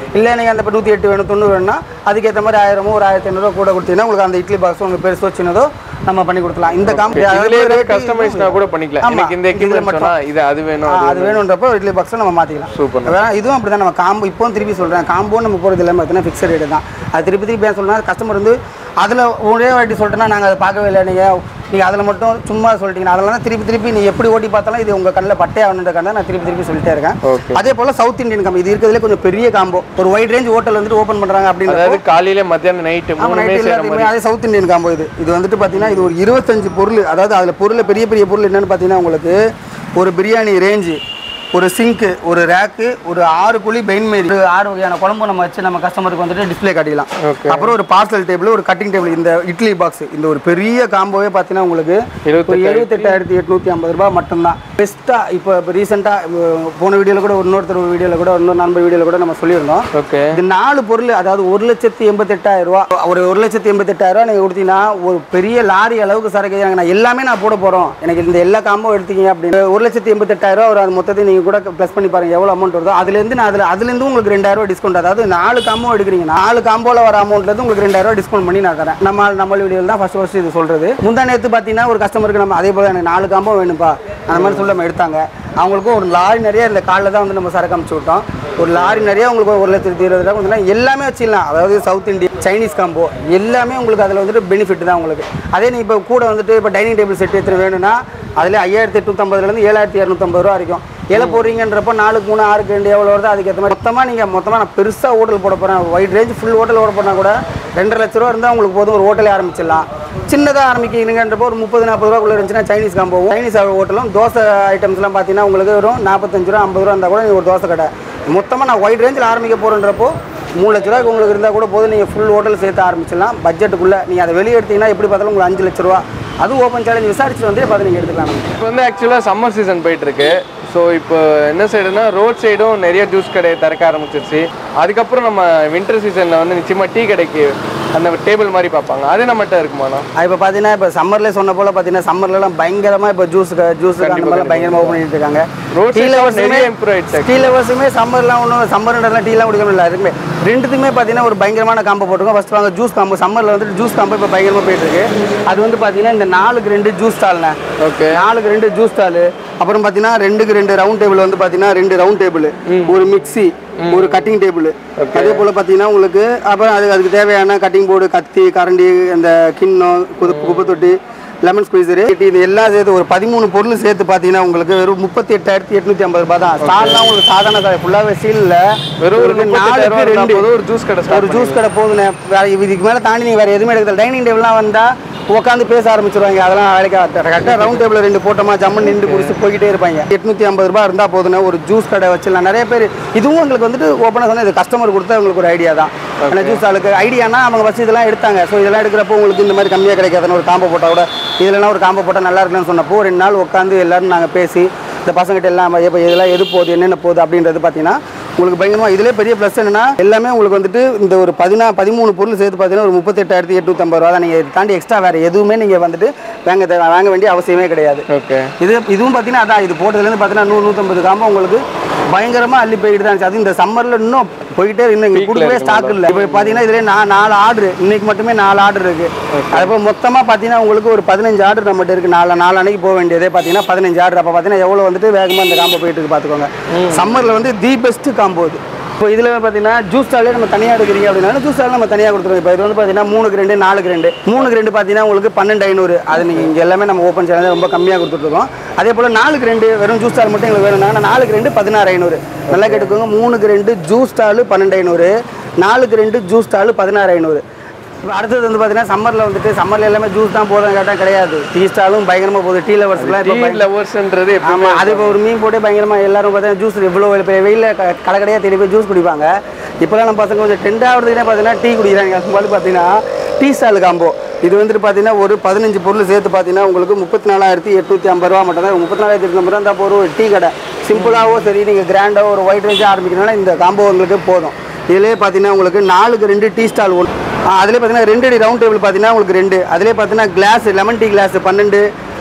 இல்லை நீங்கள் அந்த இப்போ நூற்றி எட்டு வேணும் தொண்ணூறு வேணும்னா அதுக்கேற்ற மாதிரி ஆயிரமோ ஒரு ஆயிரத்தி ஐநூறுரூவா கூட கொடுத்தீங்கன்னா உங்களுக்கு அந்த இட்லி பாக்ஸ் உங்களுக்கு பெருசோ சின்னதோ நம்ம பண்ணி கொடுக்கலாம் இந்த காம்பி இதுலயே கஸ்டமைஸ்னா கூட பண்ணிக்கலாம் ஆமா. எனக்கு இந்த இதுல எக்யூப்மெண்ட் மட்டும். சொன்னா இது அது வேணும் ஆ, அது அது வேணுன்றப்போ இட்லி பாக்ஸை நம்ம மாற்றிக்கலாம் Super. வேணா இதுவும் அப்படி தான் நம்ம காம்போ இப்போவும் திருப்பி சொல்கிறேன் காம்போ நம்ம போகிறது எல்லாமே பார்த்தீங்கன்னா ஃபிக்ஸட் ரேட்டு தான் அது திருப்பி திருப்பி ஏன் சொல்லணும் கஸ்டமர் வந்து அதில் ஒரே வாட்டி சொல்லிட்டேன்னா நாங்கள் அதை பார்க்கவே இல்லை நீங்கள் நீங்கள் அதில் மட்டும் சும்மா சொல்லிட்டீங்கன்னா அதெல்லாம் திருப்பி திருப்பி நீ எப்படி ஓட்டி பார்த்தாலும் இது உங்கள் கண்ணில் பட்டே ஆகணுன்றக்காக நான் திருப்பி திருப்பி சொல்லிட்டே இருக்கேன் Okay. அதே போல் சவுத் இந்தியன் காம்போ இது இருக்கிறதுலே கொஞ்சம் பெரிய காம்போ ஒரு வைட் ரேஞ்ச் ஹோட்டல் வந்துட்டு ஓப்பன் பண்ணுறாங்க அப்படின்னு அதாவது காலையில மத்தியானம் நைட்டு ஆமா மூணுமே நைட் செய்யற மாதிரி எல்லாத்தையுமே அதே சவுத் இந்தியன் காம்போ இது இது வந்துட்டு பார்த்தீங்கன்னா இது ஒரு இருபத்தஞ்சு பொருள் அதாவது அதில் பொருள் பெரிய பெரிய பொருள் என்னன்னு பார்த்தீங்கன்னா உங்களுக்கு ஒரு பிரியாணி ரேஞ்சு ஒரு சிங்க்கு ஒரு ரேக்கு ஒரு ஆறு குழி பெயின்மேரி ஒரு ஆறு வகையான குழம்பு நம்ம வச்சு நம்ம கஸ்டமருக்கு வந்துட்டு டிஸ்ப்ளே காட்டிக்கலாம் Okay. அப்புறம் ஒரு பார்சல் டேபிள் ஒரு கட்டிங் டேபிள் இந்த இட்லி பாக்ஸ் இந்த ஒரு பெரிய காம்போவே பார்த்தீங்கன்னா உங்களுக்கு ஒரு இருபத்தெட்டாயிரத்தி- எழுபத்தெட்டாயிரத்தி எட்நூற்றி ஐம்பது ரூபாய் மட்டும்தான் பெஸ்ட்டாக இப்போ இப்போ ரீசெண்டாக போன வீடியோவில் கூட இன்னொருத்தர் வீடியோவில் கூட இன்னொரு நண்பர் வீடியோவில் கூட நம்ம சொல்லியிருந்தோம் ஓகே இது நாலு பொருள் அதாவது ஒரு லட்சத்தி எண்பத்தெட்டாயிரம் ரூபா ஒரு ஒரு லட்சத்தி எண்பத்தெட்டாயிரம் ரூபா நீங்கள் கொடுத்தீங்கன்னா ஒரு பெரிய லாரி அளவுக்கு சரக்கு எனக்கு நான் எல்லாமே நான் போட போகிறோம் எனக்கு இந்த எல்லா காம்போ எடுத்தீங்க அப்படின்னு ஒரு லட்சத்தி எண்பத்தெட்டாயிரம் ரூபா ஒரு அது மொத்தத்தை நீங்கள் கூட ப்ளஸ் பண்ணி பாருங்க எவ்வளோ அமௌண்ட் வருதோ அதுலேருந்து நான் அதில் அதுலேருந்து உங்களுக்கு ரெண்டாயிரம் ரூபா டிஸ்கவுண்ட் அதாவது நாலு காம்போ எடுக்கிறீங்க நாலு காம்போவில் வர அமௌண்ட்லேருந்து உங்களுக்கு ரெண்டாயிரம் ரூபா டிஸ்கவுண்ட் பண்ணி நான் தரேன் நம்ம நம்ம வீடியோவில் தான் ஃபஸ்ட் ஃபஸ்ட் இது சொல்கிறது முந்தா நேற்று பார்த்தீங்கன்னா ஒரு கஸ்டமருக்கு நம்ம அதே போல் எனக்கு நாலு காம்போ வேணும்ப்பா அந்த மாதிரி சொல்லி நம்ம எடுத்தாங்க அவங்களுக்கும் ஒரு லாரி நிறைய இந்த காலில் தான் வந்து நம்ம சரக்கு அமுச்சு விட்டோம் ஒரு லாரி நிறைய உங்களுக்கு ஒரு லட்சத்தி இருபது ரூபா கொடுத்தா எல்லாமே வச்சிடலாம் அதாவது சவுத் இந்தியன் சைனீஸ் காம்போ எல்லாமே உங்களுக்கு அதில் வந்துட்டு பெனிஃபிட் தான் உங்களுக்கு அதே நீ இப்போ கூட வந்துட்டு இப்போ டைனிங் டேபிள் செட் எடுத்து வேணும்னா அதில் ஐயாயிரத்தி எட்நூற்றம்பதுலேருந்து ஏழாயிரத்தி இரநூத்தம்பது ரூபா வரைக்கும் ஏழை போடுறீங்கன்றப்போ நாலுக்கு மூணு ஆறுக்கு ரெண்டு எவ்வளோ வருதோ அதுக்கேற்ற மாதிரி மொத்தமாக நீங்கள் மொத்தமாக நான் பெருசாக ஹோட்டல் போட போகிறேன் வைட் ரேஞ்ச் ஃபுல் ஹோட்டல் ஓட போனால் கூட ரெண்டரை லட்ச ரூபா இருந்தால் உங்களுக்கு போதும் ஒரு ஹோட்டலே ஆரம்பிச்சிடலாம் சின்னதாக ஆரம்பிக்கிறீங்கன்றப்போ ஒரு முப்பது நாற்பது ரூபாக்குள்ள இருந்துச்சுன்னா சைனீஸ் காம்போவும் சைனீஸ் ஹோட்டலும் தோசை ஐட்டம்ஸ்லாம் பார்த்தீங்கன்னா உங்களுக்கு வெறும் நாற்பத்தஞ்சு ரூபா ஐம்பது ரூபா இருந்தால் கூட நீங்கள் ஒரு தோசை கடை மொத்தமாக நான் ஒயிட் ரேஞ்சில் ஆரம்பிக்க போகிறேன்றப்போ மூணு லட்ச ரூபாய்க்கு உங்களுக்கு இருந்தால் கூட போதும் நீங்கள் ஃபுல் ஹோட்டல் சேர்த்து ஆரம்பிச்சிடலாம் பட்ஜெட்டுக்குள்ளே நீங்கள் அதை வெளியே எடுத்தீங்கன்னா எப்படி பார்த்தாலும் உங்களுக்கு அஞ்சு லட்ச ரூபா அதுவும் ஓப்பன் சேலஞ்ச் விசாரிச்சுட்டு வந்து பார்த்து நீங்கள் எடுத்துக்கலாம் நம்ம. இப்போ வந்து ஆக்சுவலாக சம்மர் சீசன் போயிட்டு இருக்கு ஸோ இப்போ என்ன சைடுனா ரோட் சைடும் நிறைய ஜூஸ் கடை திறக்க ஆரம்பிச்சிருச்சு அதுக்கப்புறம் நம்ம வின்டர் சீசனில் வந்து நிச்சயமாக டீ கடைக்கு அந்த டேபிள் மாதிரி பார்ப்பாங்க அது நம்மகிட்ட இருக்குமாண்ணா இப்போ பார்த்தீங்கன்னா இப்போ சம்மர்லேயே சொன்ன போல் பார்த்தீங்கன்னா சம்மர்லலாம் பயங்கரமாக இப்போ ஜூஸ் ஜூஸ் அந்த மாதிரிலாம் பயங்கரமாக ஓப்பன் பண்ணிட்டு இருக்காங்க Road டீ side லவர்ஸுமே நிறைய improve ஆயிடுச்சு டீ லவர்ஸுமே சம்மர்லாம் ஒன்றும் சம்மர்ன்றதுலாம் டீலாம் குடிக்கணும் இல்லை அதுக்குமே ரெண்டுத்துக்குமே பார்த்தீங்கன்னா ஒரு பயங்கரமான காம்போ போட்டுருக்கோம் ஃபஸ்ட் வாங்க ஜூஸ் காம்போ சம்மரில் வந்துட்டு ஜூஸ் காம்போ இப்போ பயங்கரமாக போயிட்டு இருக்கு அது வந்து பார்த்தீங்கன்னா இந்த நாலுக்கு ரெண்டு ஜூஸ் ஸ்டால்ண்ணே ஓகே நாலுக்கு ரெண்டு ஜூஸ் ஸ்டாலு அப்புறம் பார்த்தீங்கன்னா ரெண்டுக்கு ரெண்டு ரவுண்ட் டேபிள் வந்து பார்த்தீங்கன்னா ரெண்டு ரவுண்ட் டேபிள் ஒரு மிக்ஸி ஒரு கட்டிங் டேபிள் அதே போல் பார்த்தீங்கன்னா உங்களுக்கு அப்புறம் அது அதுக்கு தேவையான கட்டிங் போர்டு கத்தி கரண்டி அந்த கிண்ணம் குது குப்பை தொட்டி லெமன் ஸ்குவீசரு இது எல்லாம் சேர்த்து ஒரு பதிமூணு பொருள் சேர்த்து பார்த்தீங்கன்னா உங்களுக்கு வெறும் முப்பத்தி எட்டாயிரத்தி எட்நூத்தி ஐம்பது ரூபாய் தான் ஸ்டால்லாம் உங்களுக்கு சாதாரண கடை ஃபுல்லாகவே ஸ்டீலில் வெறும் ஒரு உங்களுக்கு முப்பத்தெட்டாயிரம் நாலுக்கு இருந்தா ரெண்டு போதும் ஒரு ஜூஸ் கடை start ஒரு ஜூஸ் கடை போதுண்ணே வேற இதுக்கு மேலே தாண்டி நீங்கள் வேறு எதுவுமே எடுக்கல டைனிங் டேபிள்லாம் வந்தால் உட்காந்து பேச ஆரம்பிச்சிருவாங்க அதெல்லாம் வேலைக்கு கரெக்டாக ரவுண்ட் டேபிள் ரெண்டு போட்டோமா ஜம்மன் நின்று குடிச்சு போய்கிட்டே இருப்பாங்க எட்நூற்றி ஐம்பது ரூபாய் இருந்தால் போதுண்ணே ஒரு ஜூஸ் கடை வச்சிடலாம் நிறைய பேர் இதுவும் உங்களுக்கு வந்துட்டு ஓப்பனாக சொன்னால் இது கஸ்டமர் கொடுத்தா உங்களுக்கு ஒரு ஐடியா தான் ஏன்னா ஜூஸ் ஆளுக்கு ஐடியானா அவங்க ஃபஸ்ட் இதெல்லாம் எடுத்தாங்க ஸோ இதெல்லாம் எடுக்கிறப்போ உங்களுக்கு இந்த மாதிரி கம்மியாக கிடைக்காதுன்னு ஒரு காம்போ போட்டால் கூட இதுலலாம் ஒரு காம்போ போட்டால் நல்லா இருக்குன்னு சொன்னப்போ ரெண்டு நாள் உட்காந்து எல்லாரும் நாங்கள் பேசி இந்த பசங்கிட்ட எல்லாம் இப்போ இதெல்லாம் எது போகுது என்னென்ன போகுது அப்படின்றது பார்த்தீங்கன்னா உங்களுக்கு பயங்கரமாக இதிலே பெரிய ப்ளஸ் என்னன்னா எல்லாமே உங்களுக்கு வந்துட்டு இந்த ஒரு பதினா பதிமூணு பொருள் சேர்த்து பார்த்தீங்கன்னா ஒரு முப்பத்தெட்டாயிரத்தி எட்நூற்றம்பது ரூபா தான் நீங்கள் இதை தாண்டி எக்ஸ்ட்ரா வேறு எதுவுமே நீங்கள் வந்துட்டு வாங்க தே- வாங்க வேண்டிய அவசியமே கிடையாது ஓகே இது இதுவும் பார்த்தீங்கன்னா அதான் இது போட்டதுலேருந்து பார்த்தீங்கன்னா நூறு நூற்றம்பது காம்போ உங்களுக்கு பயங்கரமாக அள்ளி போய்கிட்டு தான் இருந்துச்சு அது இந்த சம்மரில் இன்னும் போயிட்டே இருக்கு. இன்னும் இங்கே கொடுக்கவே ஸ்டாக் இல்லை இப்போ பார்த்தீங்கன்னா இதிலே நான் நாலு ஆர்டர் இன்னைக்கு மட்டுமே நாலு ஆர்டர் இருக்கு அதுபோல் மொத்தமாக பார்த்தீங்கன்னா உங்களுக்கு ஒரு பதினஞ்சு ஆர்டர் நம்மகிட்ட இருக்கு நாலு நாலு அன்னைக்கு போக வேண்டியதே பார்த்தீங்கன்னா பதினஞ்சு ஆர்டர் அப்போ பார்த்தீங்கன்னா எவ்வளோ வந்துட்டு வேகமாக இந்த காம்போ போயிட்டு இருக்கு பார்த்துக்கோங்க சம்மரில் வந்து தி பெஸ்ட் காம்போ இது இப்போ இதில் பார்த்தீங்கன்னா ஜூஸ் ஸ்டாலே நம்ம தனியாக எடுக்கிறீங்க அப்படின்னா ஜூஸ் ஸ்டால் நம்ம தனியாக கொடுத்துருவோம் இப்போ இது வந்து பார்த்தீங்கன்னா மூணுக்கு ரெண்டு நாலுக்கு ரெண்டு மூணுக்கு ரெண்டு பார்த்தீங்கன்னா உங்களுக்கு பன்னெண்டு ஐநூறு அது நீங்கள் இங்கே எல்லாமே நம்ம ஓப்பன் சேனல் ரொம்ப கம்மியாக கொடுத்துட்ருக்கோம் அதே போல் நாலுக்கு ரெண்டு வெறும் ஜூஸ் ஸ்டால் மட்டும் எங்களுக்கு வேணும்னா நாலுக்கு ரெண்டு பதினாறு ஐநூறு நல்லா கேட்டுக்கோங்க மூணுக்கு ரெண்டு ஜூஸ் ஸ்டாலு பன்னெண்டு ஐநூறு நாலுக்கு ரெண்டு ஜூஸ் ஸ்டாலு பதினாறு ஐநூறு இப்போ அடுத்தது வந்து பார்த்தீங்கன்னா சம்மரில் வந்துட்டு சம்மரில் எல்லாமே ஜூஸ் தான் போதும் கேட்டால் கிடையாது டீ ஸ்டாலும் பயங்கரமாக போகுது டீ லவர்ஸ்லாம் டீ இப்போ லவர்ஸ்ன்றது ஆமா அது இப்போ ஒரு மீன் போட்டு பயங்கரமா எல்லாரும் பார்த்தீங்கன்னா ஜூஸ் இவ்வளோ பெரிய வெயிலில் கடை கடையாக தேடி போய் ஜூஸ் குடிப்பாங்க இப்போலாம் நம்ம பசங்க கொஞ்சம் டெண்ட் ஆகிறதுக்குனே பார்த்தீங்கன்னா டீ குடிக்கிறாங்க அது மாதிரி பார்த்தீங்கன்னா டீ ஸ்டால் காம்போ இது வந்துட்டு பார்த்தீங்கன்னா ஒரு பதினஞ்சு பொருள் சேர்த்து பார்த்தீங்கன்னா உங்களுக்கு முப்பத்தி நாலாயிரத்தி எட்நூற்றி ஐம்பது ரூபா மட்டும் தான் முப்பத்தி நாலாயிரத்தி எட்நூறு ரூபா இருந்தால் போகிற ஒரு டீ கடை சிம்பிளாகவோ சரி நீங்கள் கிராண்டாவோ ஒரு ஒயிட் ரைஸாக ஆரம்பிக்கணும்னா இந்த காம்போ உங்களுக்கு போதும் இதுலேயே பார்த்தீங்கன்னா உங்களுக்கு நாலுக்கு ரெண்டு டீ ஸ்டால் ஒன்று அதிலே பார்த்தீங்கன்னா ரெண்டு அடி ரவுண்ட் டேபிள் பார்த்தீங்கன்னா உங்களுக்கு ரெண்டு அதிலே பார்த்தீங்கன்னா கிளாஸ் லெமன் டீ கிளாஸ் பன்னெண்டு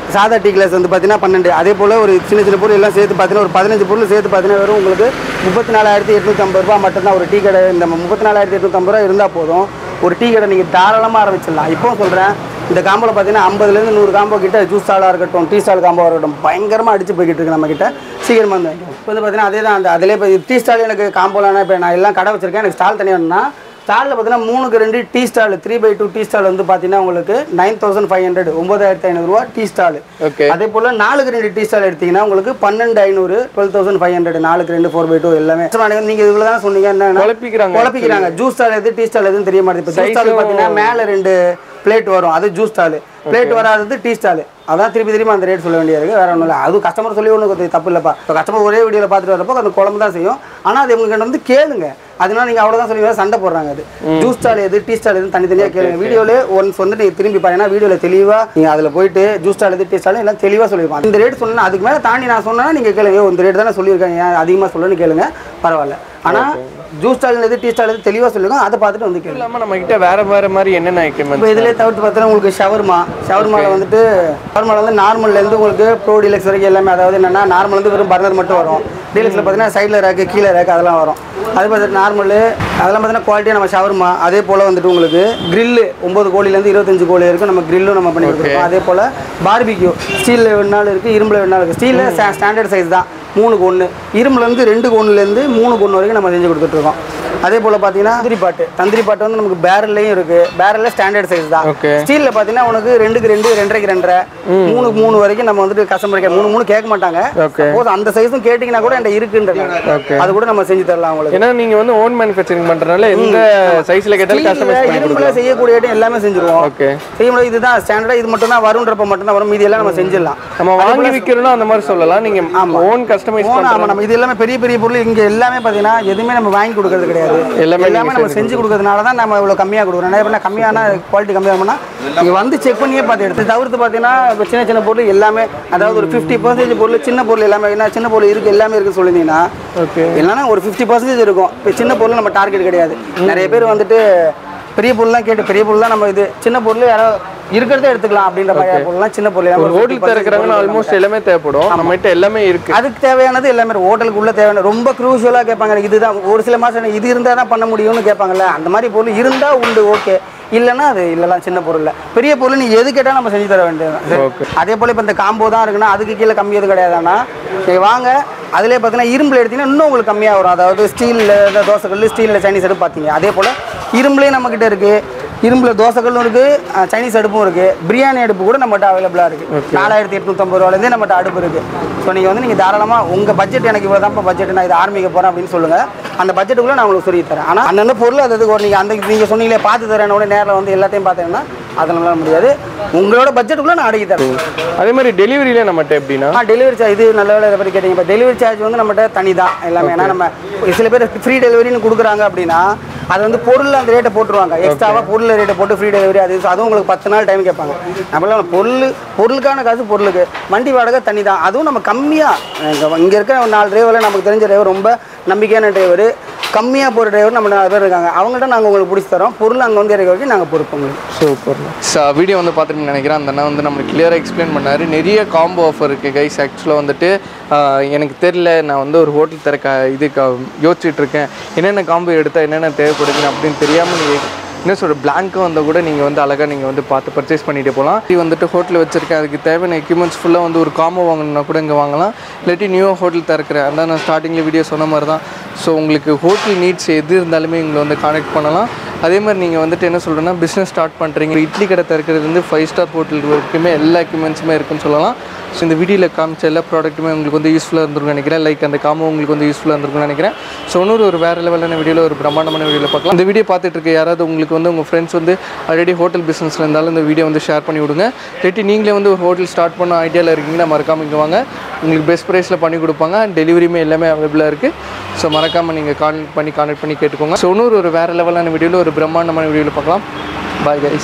சாதா டீ கிளாஸ் வந்து பார்த்தீங்கன்னா பன்னெண்டு அதே போல் ஒரு சின்ன சின்ன பொருள் எல்லாம் சேர்த்து பார்த்தீங்கன்னா ஒரு பதினஞ்சு பொருள் சேர்த்து பார்த்தீங்கன்னா வெறும் உங்களுக்கு முப்பத்தி நாலாயிரத்தி எட்நூற்றி ஐம்பது ரூபா மட்டும்தான் ஒரு டீ கடை இந்த முப்பத்தி நாலாயிரத்தி எட்நூற்றம்பது ரூபா இருந்தால் போதும் ஒரு டீ கடை நீங்கள் தாராளமாக ஆரம்பிச்சிடலாம் இப்போவும் சொல்கிறேன் இந்த காம்போவில் பார்த்தீங்கன்னா ஐம்பதுலேருந்து நூறு காம்போ கிட்ட ஜூஸ் ஸ்டாலாக இருக்கட்டும் டீ ஸ்டால் காம்போவாக இருக்கட்டும் பயங்கரமாக அடிச்சு போய்கிட்டு இருக்கு நம்ம கிட்ட சீக்கிரமாக வந்து வாங்கிக்கோங்க. இப்போ வந்து பார்த்தீங்கன்னா அதே தான் அந்த அதிலே இப்போ டீ ஸ்டால் எனக்கு காம்போலாம் இப்போ நான் எல்லாம் கடை வச்சிருக்கேன் எனக்கு ஸ்டால் தனியாக வேணும்னா ஸ்டாலில் பார்த்தீங்கன்னா மூணுக்கு ரெண்டு tea stall three by two tea stall வந்து பார்த்தீங்கன்னா உங்களுக்கு நைன் தௌசண்ட் ஃபைவ் ஹண்ட்ரட் ஒம்பதாயிரத்தி ஐநூறுரூவா டீ ஸ்டால் ஓகே அதே போல் நாலுக்கு ரெண்டு டீ ஸ்டால் எடுத்தீங்கன்னா உங்களுக்கு பன்னெண்டு ஐநூறு டுவெல் தௌசண்ட் ஃபைவ் ஹண்ட்ரட் நாலுக்கு ரெண்டு ஃபோர் பை டூ எல்லாமே நீங்கள் இவ்வளோ தான் சொன்னீங்க என்ன குழப்பிக்கிறாங்க குழப்பிக்கிறாங்க ஜூஸ் ஸ்டால் எது டீ ஸ்டால் எதுன்னு தெரிய மாட்டேங்குது இப்போ ஜூஸ் ஸ்டால் பார்த்தீங்கன்னா மேலே ரெண்டு பிளேட் வரும் அது ஜூஸ் ஸ்டால் பிளேட் வராதது டீ ஸ்டால் அதான் திருப்பி திருப்பி அந்த ரேட் சொல்ல வேண்டியது இருக்கு வேற ஒன்றும் இல்லை அது கஸ்டமர் சொல்லி ஒன்றும் தப்பு இல்லைப்பா இப்போ கஸ்டமர் ஒரே வீடியோவில் பார்த்துட்டு வரப்போ அந்த குழம்பு தான் செய்யும் ஆனால் அது உங்ககிட்ட வந்து கேளுங்க அதனால நீங்கள் அவ்வளோதான் சொல்லி சண்டை போடுறாங்க அது ஜூஸ் ஸ்டால் எது டீ ஸ்டால் எதுன்னு தனித்தனியாக கேளுங்க வீடியோவில் ஒன்ஸ் வந்து நீங்கள் திரும்பி பாருங்கன்னா வீடியோவில் தெளிவாக நீங்கள் அதில் போயிட்டு ஜூஸ் ஸ்டால் எது டீ ஸ்டால் எல்லாம் தெளிவாக சொல்லியிருப்பாங்க இந்த ரேட் சொன்னா அதுக்கு மேலே தாண்டி நான் சொன்னா நீங்கள் கேளுங்க "ஐயோ, இந்த ரேட் தானே சொல்லியிருக்காங்க ஏன் அதிகமாக சொல்லணும்னு கேளுங்க பரவாயில்ல ஆனால் ஜூஸ் ஸ்டால் எது டீ ஸ்டால் எது தெளிவாக சொல்லுங்க அதை பார்த்துட்டு வந்து கேளுங்க இல்லாம நம்ம கிட்ட வேற வேற மாதிரி என்னென்ன எக்யூப்மெண்ட் இப்போ இதிலே தவிர்த்து பார்த்தீங்கன்னா உங்களுக்கு ஷவர்மா ஷவர்மாவில் வந்துட்டு ஷவர்மாவில் வந்து நார்மல்லேருந்து உங்களுக்கு ப்ரோ டீலக்ஸ் வரைக்கும் எல்லாமே அதாவது என்னென்னா நார்மல் வந்து வெறும் பர்னர் மட்டும் வரும் டீலக்ஸில் பார்த்தீங்கன்னா சைடில் ரேக்கு கீழே ரேக்கு அதெல்லாம் வரும் அது பார்த்துட்டு நார்மல் அதெல்லாம் பார்த்தீங்கன்னா குவாலிட்டியாக நம்ம ஷவர்மா அதே போல் வந்துட்டு உங்களுக்கு கிரில்லு ஒம்பது கோழிலேருந்து இருபத்தஞ்சு கோழி இருக்குது நம்ம கிரில்லும் நம்ம பண்ணி கொடுத்துருக்கோம் அதே போல் பார்பிக்யூ ஸ்டீலில் வேணாலும் இருக்குது இரும்பில் வேணாலும் இருக்குது ஸ்டீலில் ஸ்டாண்டர்ட் சைஸ் தான் மூணுக்கு ஒன்று இரும்புலேருந்து ரெண்டுக்கு ஒன்றுலேருந்து மூணுக்கு ஒன்று வரைக்கும் நம்ம செஞ்சு கொடுத்துட்ருக்கோம் அதே போல் பார்த்தீங்கன்னா தந்திரி பாட்டு தந்திரி பாட்டு வந்து நமக்கு பேரல்லையும் இருக்குது பேரலில் ஸ்டாண்டர்ட் சைஸ் தான் ஓகே ஸ்டீலில் பார்த்தீங்கன்னா உனக்கு ரெண்டுக்கு ரெண்டு ரெண்டரைக்கு ரெண்டரை மூணுக்கு மூணு வரைக்கும் நம்ம வந்துட்டு கஸ்டமர் கேட்க மூணு மூணு கேட்க மாட்டாங்க Okay. சப்போஸ் அந்த சைஸும் கேட்டிங்கன்னா கூட என்கிட்ட இருக்குன்றாங்க Okay. அது கூட நம்ம செஞ்சு தரலாம் உங்களுக்கு ஏன்னா நீங்க வந்து ஓன் மேனுஃபேக்சரிங் பண்றதுனால எந்த சைஸ்ல கேட்டாலும் கஸ்டமைஸ் ஸ்டீல்ல பண்ணி இரும்புல கொடுக்கலாம் செய்யக்கூடிய item எல்லாமே செஞ்சுருவோம் ஓகே செய்ய முடியாது இதுதான் ஸ்டாண்டர்டாக இது மட்டும் தான் வரும்ன்றப்ப மட்டும் தான் வரும் மீதி எல்லாம் நம்ம செஞ்சிடலாம் நம்ம வாங்கி விற்கிறோம்னா அந்த மாதிரி சொல்லலாம் நீங்க ஓன் கஸ்டமைஸ் போனா ஆமா நம்ம இது எல்லாமே பெரிய பெரிய பொருள் இங்க எல்லாமே பாத்தீங்கன்னா எதுவுமே நம்ம வாங்கி கொடுக்கறது கிடையாது எல்லாமே எல்லாமே நம்ம செஞ்சு கொடுக்கறதுனால தான் நம்ம இவ்வளவு கம்மியா கொடுக்குறோம் நிறைய பேர் கம்மியான குவாலிட்டி கம்மியாக பண்ணா நீங்க வந்து செக் பண்ணியே பார்த்து எடுத்து தவிர்த்து பார்த்தீங்கன்னா இப்ப சின்ன சின்ன பொருள் எல்லாமே அதாவது ஒரு ஃபிஃப்டி பர்சன்டேஜ் பொருள் சின்ன பொருள் எல்லாமே என்ன சின்ன பொருள் இருக்கு எல்லாமே இருக்கு சொல்லியிருந்தீங்கன்னா ஓகே இல்லைன்னா ஒரு ஃபிஃப்டி பர்சன்டேஜ் இருக்கும் இப்போ சின்ன பொருள் நம்ம டார்கெட் கிடையாது நிறைய பேர் வந்துட்டு பெரிய பொருள்லாம் கேட்டு பெரிய பொருள் தான் நம்ம இது சின்ன பொருள் யாரோ இருக்கிறதே எடுத்துக்கலாம் அப்படின்ற மாதிரி பொருள்லாம் சின்ன பொருள் ஒரு எல்லாமே ஹோட்டல் திறக்கிறாங்கன்னா ஆல்மோஸ்ட் எல்லாமே தேவைப்படும் நம்ம கிட்ட எல்லாமே இருக்கு அதுக்கு தேவையானது எல்லாமே ஹோட்டலுக்கு உள்ள தேவையான ரொம்ப க்ரூஷியலாக கேட்பாங்க எனக்கு இதுதான் ஒரு சில மாதம் இது இருந்தால் தான் பண்ண முடியும்னு கேட்பாங்கல்ல அந்த மாதிரி பொருள் இருந்தால் உண்டு ஓகே இல்லைன்னா அது இல்லைலாம் சின்ன பொருள் பெரிய பொருள் நீ எது கேட்டாலும் நம்ம செஞ்சு தர வேண்டியது Okay. அதே போல் இப்போ இந்த காம்போ தான் இருக்குன்னா அதுக்கு கீழே கம்மி எதுவும் கிடையாதுன்னா நீங்கள் வாங்க அதிலே பார்த்தீங்கன்னா இரும்பில் எடுத்தீங்கன்னா இன்னும் உங்களுக்கு கம்மியாக வரும் அதாவது ஸ்டீலில் இந்த தோசைக்கல் ஸ்டீலில் சைனீஸ் அடுப்பு பார்த்தீங்க அதே போல் இரும்புலேயும் நம்மக்கிட்ட இருக்குது இரும்பில் தோசைக்கல்லும் இருக்குது சைனீஸ் அடுப்பும் இருக்குது பிரியாணி அடுப்பு கூட நம்மகிட்ட அவைலபிளாக இருக்குது நாலாயிரத்தி எட்நூற்றம்பது ரூபாலேருந்தே நம்மகிட்ட அடுப்பு இருக்குது ஸோ நீங்கள் வந்து நீங்கள் தாராளமாக உங்கள் பட்ஜெட் எனக்கு இவ்வளோ தான் பட்ஜெட் நான் இதை ஆரம்பிக்க போகிறேன் அப்படின்னு சொல்லுங்கள் அந்த பட்ஜெட்டுக்குள்ளே நான் உங்களுக்கு சொல்லி தரேன் ஆனால் அந்தந்த பொருள் அது அதுக்கு ஒரு நீங்கள் அந்த நீங்கள் சொன்னீங்களே பார்த்து தரேன் உடனே நேரில் வந்து எல்லாத்தையும் பார்த்தீங்கன்னா அதனால முடியாது உங்களோட பட்ஜெட்டுக்குள்ளே நான் அடக்கி தரேன் அதே மாதிரி டெலிவரியில நம்மகிட்ட எப்படின்னா ஆ டெலிவரி சார்ஜ் இது நல்ல வேலை இதை பற்றி கேட்டீங்க இப்போ டெலிவரி சார்ஜ் வந்து நம்மகிட்ட தனி தான் எல்லாமே ஏன்னா நம்ம சில பேர் ஃப்ரீ டெலிவரின்னு கொடுக்குறாங்க அப்படின்னா அது வந்து பொருள் அந்த ரேட்டை போட்டுருவாங்க எக்ஸ்ட்ராவாக பொருள் ரேட்டை போட்டு ஃப்ரீ டெலிவரி அது அதுவும் உங்களுக்கு பத்து நாள் டைம் கேட்பாங்க நம்மளால பொருள் பொருளுக்கான காசு பொருளுக்கு வண்டி வாடகை தனி தான் அதுவும் நம்ம கம்மியாக இங்கே இருக்க ஒரு நாலு டிரைவரில் நமக்கு தெரிஞ்ச டிரைவர் ரொம்ப நம்பிக்கையான டிரைவர் கம்மியாக போகிற டிரைவர் நம்ம நாலு பேர் இருக்காங்க அவங்கள்ட்ட நாங்கள் உங்களுக்கு பிடிச்சி தரோம் பொருள் அங்கே வந்து இறக்க வரைக்கும் நாங்கள் பொறுப்பு உங்களுக்கு சூப்பர் சார் வீடியோ வந்து பார்த்துட்டு நினைக்கிறேன் அந்த அண்ணா வந்து நம்மளுக்கு கிளியராக எக்ஸ்பிளைன் பண்ணாரு நிறைய காம்போ ஆஃபர் இருக்குது கைஸ் ஆக்சுவலாக வந்துட்டு ஆஹ், எனக்கு தெரில நான் வந்து ஒரு ஹோட்டல் திறக்க இது யோசிச்சுட்டு இருக்கேன் என்னென்ன காம்போ எடுத்தால் என்னென்ன தேவைப்படுதுன்னு அப்படின்னு தெரியாமல் நீங்கள் என்ன சொல்ற பிளாங்க்கும் வந்தால் கூட நீங்கள் வந்து அழகாக நீங்கள் வந்து பார்த்து பர்ச்சேஸ் பண்ணிட்டு போகலாம் இது வந்துட்டு ஹோட்டல் வச்சிருக்கேன் அதுக்கு தேவையான எக்யூப்மெண்ட்ஸ் ஃபுல்லாக வந்து ஒரு காம்போ வாங்கணும்னா கூட இங்கே வாங்கலாம் இல்லாட்டி நியூவாக ஹோட்டல் திறக்கிறேன் அதான் நான் ஸ்டார்டிங்கில் வீடியோ சொன்ன மாதிரி தான் ஸோ உங்களுக்கு ஹோட்டல் நீட்ஸ் எது இருந்தாலுமே எங்களை வந்து கான்டாக்ட் பண்ணலாம் அதே மாதிரி நீங்கள் வந்துட்டு என்ன சொல்கிறேன்னா பிஸ்னஸ் ஸ்டார்ட் பண்ணுறீங்க இட்லி கடை திறக்கிறதுலேருந்து ஃபைவ் ஸ்டார் ஹோட்டல் வரைக்குமே எல்லா எக்யூப்மெண்ட்ஸுமே இருக்குன்னு சொல்லலாம் ஸோ இந்த வீடியோவில் காமிச்ச எல்லா ப்ராடக்ட்டுமே உங்களுக்கு வந்து யூஸ்ஃபுல்லாக இருந்திருக்கும் நினைக்கிறேன் லைக் அந்த காமோ உங்களுக்கு வந்து யூஸ்ஃபுல்லாக இருந்திருக்கும்னு நினைக்கிறேன் ஸோ இன்னொரு ஒரு வேறு லெவலான வீடியோவில் ஒரு பிரம்மாண்டமான வீடியோவில் பார்க்கலாம் இந்த வீடியோ பார்த்துட்டு இருக்க யாராவது உங்களுக்கு வந்து உங்கள் ஃப்ரெண்ட்ஸ் வந்து ஆல்ரெடி ஹோட்டல் பிஸ்னஸில் இருந்தாலும் இந்த வீடியோ வந்து ஷேர் பண்ணி விடுங்க இல்லாட்டி நீங்களே வந்து ஒரு ஹோட்டல் ஸ்டார்ட் பண்ண ஐடியாவில் இருக்கீங்கன்னா மறக்காம இங்கே வாங்க உங்களுக்கு பெஸ்ட் ப்ரைஸில் பண்ணி கொடுப்பாங்க டெலிவரியுமே எல்லாமே அவைலபிளாக இருக்குது ஸோ மறக்காமல் நீங்கள் கான்டெக்ட் பண்ணி கான்டெக்ட் பண்ணி கேட்டுக்கோங்க ஸோ இன்னொரு ஒரு வேறு லெவலான வீடியோவில் ஒரு பிரம்மாண்டமான வீடியோவில் பார்க்கலாம் பாய் கைஸ்